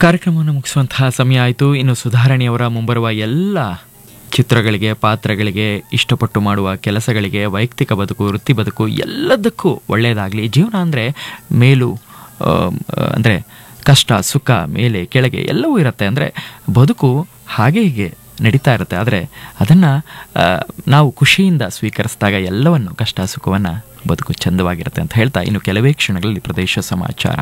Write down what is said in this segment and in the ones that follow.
ಕಾರ್ಯಕ್ರಮವನ್ನು ಮುಗಿಸುವಂತಹ ಸಮಯ ಆಯಿತು ಇನ್ನು ಸುಧಾರಣೆಯವರ ಮುಂಬರುವ ಎಲ್ಲ ಚಿತ್ರಗಳಿಗೆ ಪಾತ್ರಗಳಿಗೆ ಇಷ್ಟಪಟ್ಟು ಮಾಡುವ ಕೆಲಸಗಳಿಗೆ ವೈಯಕ್ತಿಕ ಬದುಕು ವೃತ್ತಿ ಬದುಕು ಎಲ್ಲದಕ್ಕೂ ಒಳ್ಳೆಯದಾಗಲಿ ಜೀವನ ಅಂದರೆ ಮೇಲು ಅಂದರೆ ಕಷ್ಟ ಸುಖ ಮೇಲೆ ಕೆಳಗೆ ಎಲ್ಲವೂ ಇರುತ್ತೆ ಅಂದರೆ ಬದುಕು ಹಾಗೆ ಹೀಗೆ ನಡೀತಾ ಇರುತ್ತೆ ಆದರೆ ಅದನ್ನು ನಾವು ಖುಷಿಯಿಂದ ಸ್ವೀಕರಿಸಿದಾಗ ಎಲ್ಲವನ್ನು ಕಷ್ಟ ಸುಖವನ್ನು ಬದುಕು ಚಂದವಾಗಿರುತ್ತೆ ಅಂತ ಹೇಳ್ತಾ ಇನ್ನು ಕೆಲವೇ ಕ್ಷಣಗಳಲ್ಲಿ ಪ್ರದೇಶ ಸಮಾಚಾರ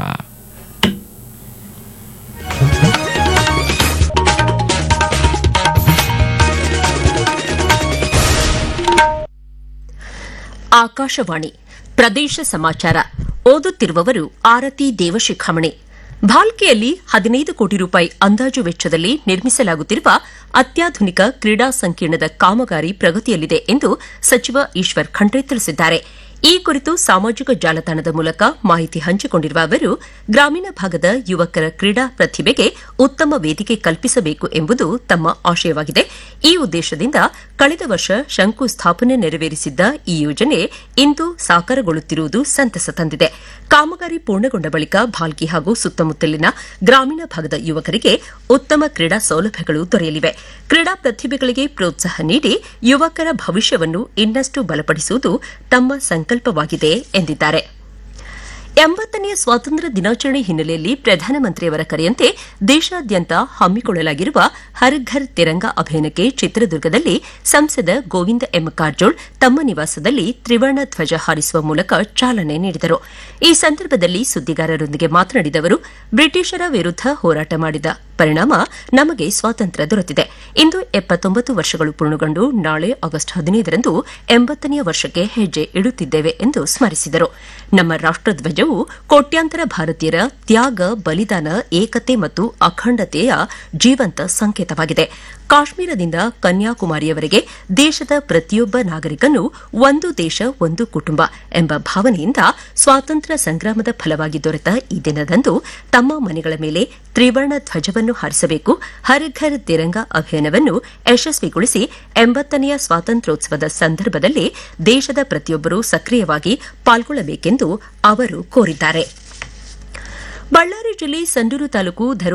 ಆಕಾಶವಾಣಿ ಪ್ರದೇಶ ಸಮಾಚಾರ ಓದುತ್ತಿರುವವರು ಆರತಿ ದೇವಶಿಖಾಮಣಿ ಭಾಲ್ಕೆಯಲ್ಲಿ ಹದಿನೈದು ಕೋಟಿ ರೂಪಾಯಿ ಅಂದಾಜು ವೆಚ್ಚದಲ್ಲಿ ನಿರ್ಮಿಸಲಾಗುತ್ತಿರುವ ಅತ್ಯಾಧುನಿಕ ಕ್ರೀಡಾ ಸಂಕೀರ್ಣದ ಕಾಮಗಾರಿ ಪ್ರಗತಿಯಲ್ಲಿದೆ ಎಂದು ಸಚಿವ ಈಶ್ವರ್ ಖಂಡ್ರೆ ತಿಳಿಸಿದ್ದಾರೆ ಈ ಕುರಿತು ಸಾಮಾಜಿಕ ಜಾಲತಾಣದ ಮೂಲಕ ಮಾಹಿತಿ ಹಂಚಿಕೊಂಡಿರುವ ಅವರು ಗ್ರಾಮೀಣ ಭಾಗದ ಯುವಕರ ಕ್ರೀಡಾ ಪ್ರತಿಭೆಗೆ ಉತ್ತಮ ವೇದಿಕೆ ಕಲ್ಪಿಸಬೇಕು ಎಂಬುದು ತಮ್ಮ ಆಶಯವಾಗಿದೆ ಈ ಉದ್ದೇಶದಿಂದ ಕಳೆದ ವರ್ಷ ಶಂಕುಸ್ಥಾಪನೆ ನೆರವೇರಿಸಿದ್ದ ಈ ಯೋಜನೆ ಇಂದು ಸಾಕಾರಗೊಳ್ಳುತ್ತಿರುವುದು ಸಂತಸ ತಂದಿದೆ ಕಾಮಗಾರಿ ಪೂರ್ಣಗೊಂಡ ಬಳಿಕ ಭಾಲ್ಕಿ ಹಾಗೂ ಸುತ್ತಮುತ್ತಲಿನ ಗ್ರಾಮೀಣ ಭಾಗದ ಯುವಕರಿಗೆ ಉತ್ತಮ ಕ್ರೀಡಾ ಸೌಲಭ್ಯಗಳು ದೊರೆಯಲಿವೆ ಕ್ರೀಡಾ ಪ್ರತಿಭೆಗಳಿಗೆ ಪ್ರೋತ್ಸಾಹ ನೀಡಿ ಯುವಕರ ಭವಿಷ್ಯವನ್ನು ಇನ್ನಷ್ಟು ಬಲಪಡಿಸುವುದು ತಮ್ಮ ಸಂಕಲ್ಪವಾಗಿದೆ ಎಂದಿದ್ದಾರೆ ಎಂಬತ್ತನೆಯ ಸ್ವಾತಂತ್ರ್ಯ ದಿನಾಚರಣೆ ಹಿನ್ನೆಲೆಯಲ್ಲಿ ಪ್ರಧಾನಮಂತ್ರಿಯವರ ಕರೆಯಂತೆ ದೇಶಾದ್ಯಂತ ಹಮ್ಮಿಕೊಳ್ಳಲಾಗಿರುವ ಹರ್ ಘರ್ ತಿರಂಗ ಅಭಿಯಾನಕ್ಕೆ ಚಿತ್ರದುರ್ಗದಲ್ಲಿ ಸಂಸದ ಗೋವಿಂದ ಎಂ ಕಾರಜೋಳ್ ತಮ್ಮ ನಿವಾಸದಲ್ಲಿ ತ್ರಿವರ್ಣ ಧ್ವಜ ಹಾರಿಸುವ ಮೂಲಕ ಚಾಲನೆ ನೀಡಿದರು ಈ ಸಂದರ್ಭದಲ್ಲಿ ಸುದ್ದಿಗಾರರೊಂದಿಗೆ ಮಾತನಾಡಿದ ಅವರು ಬ್ರಿಟಿಷರ ವಿರುದ್ದ ಹೋರಾಟ ಮಾಡಿದ ಪರಿಣಾಮ ನಮಗೆ ಸ್ವಾತಂತ್ರ್ಯ ದೊರೆತಿದೆ ಇಂದು ಎಪ್ಪತ್ತೊಂಬತ್ತು ವರ್ಷಗಳು ಪೂರ್ಣಗೊಂಡು ನಾಳೆ ಆಗಸ್ಟ್ ಹದಿನೈದರಂದು ಎಂಬತ್ತನೆಯ ವರ್ಷಕ್ಕೆ ಹೆಜ್ಜೆ ಇಡುತ್ತಿದ್ದೇವೆ ಎಂದು ಸ್ಮರಿಸಿದರು ನಮ್ಮ ರಾಷ್ಟಧ್ವಜವು ಕೋಟ್ಯಾಂತರ ಭಾರತೀಯರ ತ್ಯಾಗ ಬಲಿದಾನ ಏಕತೆ ಮತ್ತು ಅಖಂಡತೆಯ ಜೀವಂತ ಸಂಕೇತವಾಗಿದೆ ಕಾಶ್ಮೀರದಿಂದ ಕನ್ಯಾಕುಮಾರಿಯವರೆಗೆ ದೇಶದ ಪ್ರತಿಯೊಬ್ಬ ನಾಗರಿಕನು ಒಂದು ದೇಶ ಒಂದು ಕುಟುಂಬ ಎಂಬ ಭಾವನೆಯಿಂದ ಸ್ವಾತಂತ್ರ್ಯ ಸಂಗ್ರಾಮದ ಫಲವಾಗಿ ದೊರೆತ ಈ ದಿನದಂದು ತಮ್ಮ ಮನೆಗಳ ಮೇಲೆ ತ್ರಿವರ್ಣ ಧ್ವಜವನ್ನು ಹಾರಿಸಬೇಕು ಹರ್ ಘರ್ ತಿರಂಗ ಅಭಿಯಾನವನ್ನು ಯಶಸ್ವಿಗೊಳಿಸಿ ಎಂಬತ್ತನೆಯ ಸ್ವಾತಂತ್ರ್ಯೋತ್ಸವದ ಸಂದರ್ಭದಲ್ಲಿ ದೇಶದ ಪ್ರತಿಯೊಬ್ಬರೂ ಸಕ್ರಿಯವಾಗಿ ಪಾಲ್ಗೊಳ್ಳಬೇಕೆಂದು ಅವರು ಕೋರಿದ್ದಾರೆ ಬಳ್ಳಾರಿ ಜಿಲ್ಲೆ ಸಂಡೂರು ತಾಲೂಕು